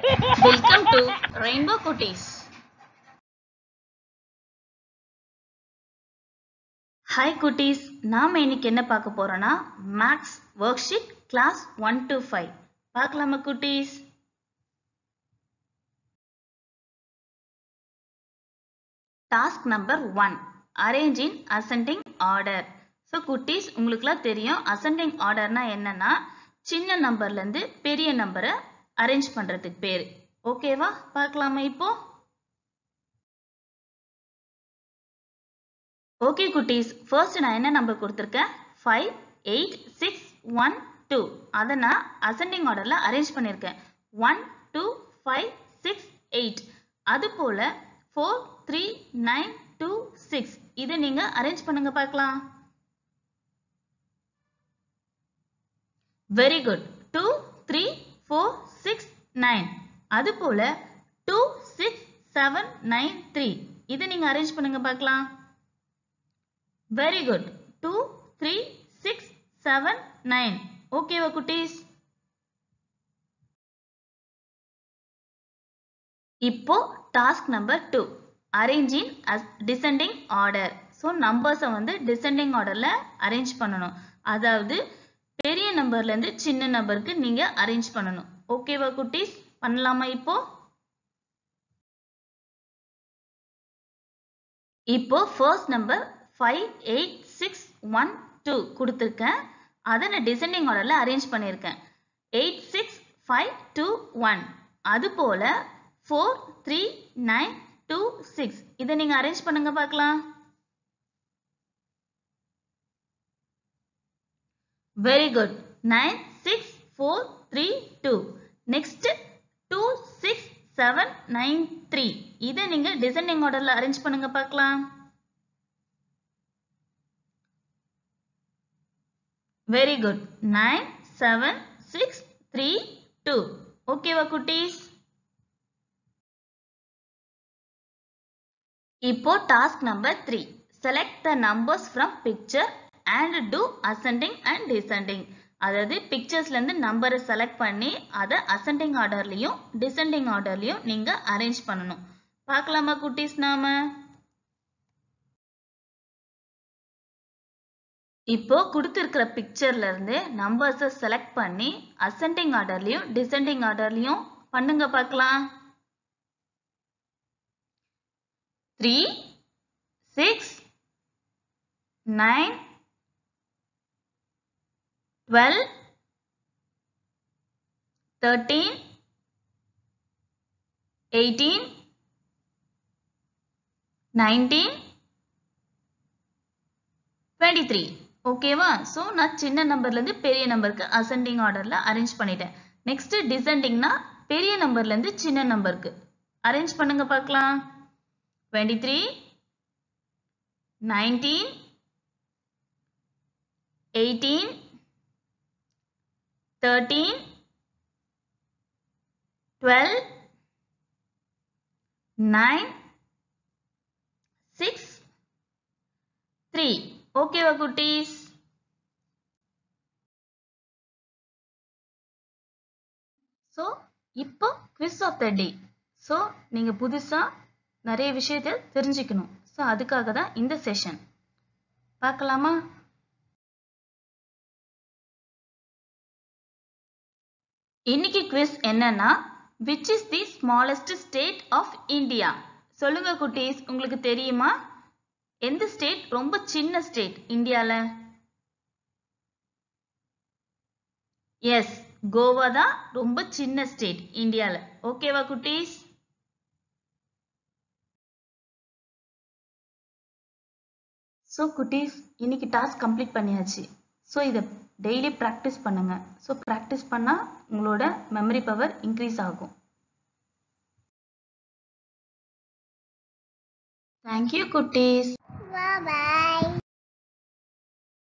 Welcome to Rainbow Cuties. Hi குட்டீஸ் நாம இன்னைக்கு என்ன பார்க்க போறோம்னா maths worksheet class one to five பார்க்கலாமா குட்டீஸ் task number one arrange in ascending order so குட்டீஸ் உங்களுக்குலாம் தெரியும் அசெண்டிங் ஆர்டர்னா என்னன்னா சின்ன நம்பர்ல இருந்து பெரிய நம்பரை அரேஞ்ச் பண்றதுக்கு பேர் ஓகேவா பார்க்கலாமா இப்போ ஓகே குட்டீஸ் ஃபர்ஸ்ட் நான் என்ன நம்பர் கொடுத்துருக்கேன் five eight six one two அதை நான் அசெண்டிங் ஆர்டரில் அரேஞ்ச் பண்ணியிருக்கேன் one two five six eight அது போல் four three nine two six இதை நீங்கள் அரேஞ்ச் பண்ணுங்க பார்க்கலாம் very good two three four six nine அது போல் two six seven nine three இதை நீங்கள் அரேஞ்ச் பண்ணுங்க பார்க்கலாம் very good two three six seven nine ஓகேவா குட்டீஸ் இப்போ task number two arrange in descending order so நம்பர்ஸை வந்து டிசெண்டிங் ஆர்டரில் அரேஞ்ச் பண்ணணும் அதாவது பெரிய நம்பர்லேருந்து சின்ன நம்பருக்கு நீங்கள் அரேஞ்ச் பண்ணணும் ஓகேவா குட்டீஸ் பண்ணலாமா இப்போ இப்போ first number five eight six one two கொடுத்துருக்கேன் அதை நான் டிசெண்டிங் ஆர்டரில் அரேஞ்ச் பண்ணியிருக்கேன் eight six five two one அது போல் four three nine two six இதை நீங்கள் அரேஞ்ச் பண்ணுங்க பார்க்கலாம் very good nine six four three two next two six seven nine three இதை நீங்கள் டிசெண்டிங் ஆர்டரில் அரேஞ்ச் பண்ணுங்க பார்க்கலாம் very good nine seven six three two ஓகேவா குட்டீஸ் இப்போ task number three select the numbers from picture and do ascending and descending அதாவது பிக்சர்ஸ்லேருந்து நம்பரை செலக்ட் பண்ணி அதை அசெண்டிங் ஆர்டர்லையும் டிசெண்டிங் ஆர்டர்லையும் நீங்கள் அரேஞ்ச் பண்ணணும் பார்க்கலாமா குட்டீஸ் நாம இப்போ கொடுத்துருக்கிற பிக்சர்ல இருந்து நம்பர்ஸை செலக்ட் பண்ணி அசெண்டிங் ஆர்டர்லையும் டிசெண்டிங் ஆர்டர்லையும் பண்ணுங்க பார்க்கலாம் three six nine twelve thirteen eighteen nineteen twenty three ஓகேவா ஸோ நான் சின்ன நம்பர்லேருந்து பெரிய நம்பருக்கு அசெண்டிங் ஆர்டரில் அரேஞ்ச் பண்ணிட்டேன் நெக்ஸ்ட் டிசெண்டிங்னா பெரிய நம்பர்லேருந்து சின்ன நம்பருக்கு அரேஞ்ச் பண்ணுங்க பார்க்கலாம் twenty three nineteen eighteen thirteen twelve nine six three ஓகேவா குட்டீஸ் ஸோ இப்போ quiz of the day so நீங்கள் புதுசாக நிறைய விஷயத்தை தெரிஞ்சுக்கணும் ஸோ அதுக்காக தான் இந்த செஷன் பார்க்கலாமா இன்னைக்கு குவிஸ் என்னன்னா which is the smallest state of India சொல்லுங்க குட்டீஸ் உங்களுக்கு தெரியுமா எந்த ஸ்டேட் ரொம்ப சின்ன ஸ்டேட் இந்தியால எஸ் கோவா தான் ரொம்ப சின்ன ஸ்டேட் இந்தியால ஓகேவா குட்டீஸ் ஸோ குட்டீஸ் இன்னைக்கு டாஸ்க் கம்ப்ளீட் பண்ணியாச்சு ஸோ இதை டெய்லி ப்ராக்டிஸ் பண்ணுங்க ஸோ ப்ராக்டிஸ் பண்ணால் உங்களோட மெமரி பவர் இன்க்ரீஸ் ஆகும் தேங்க்யூ குட்டீஸ் Bye bye.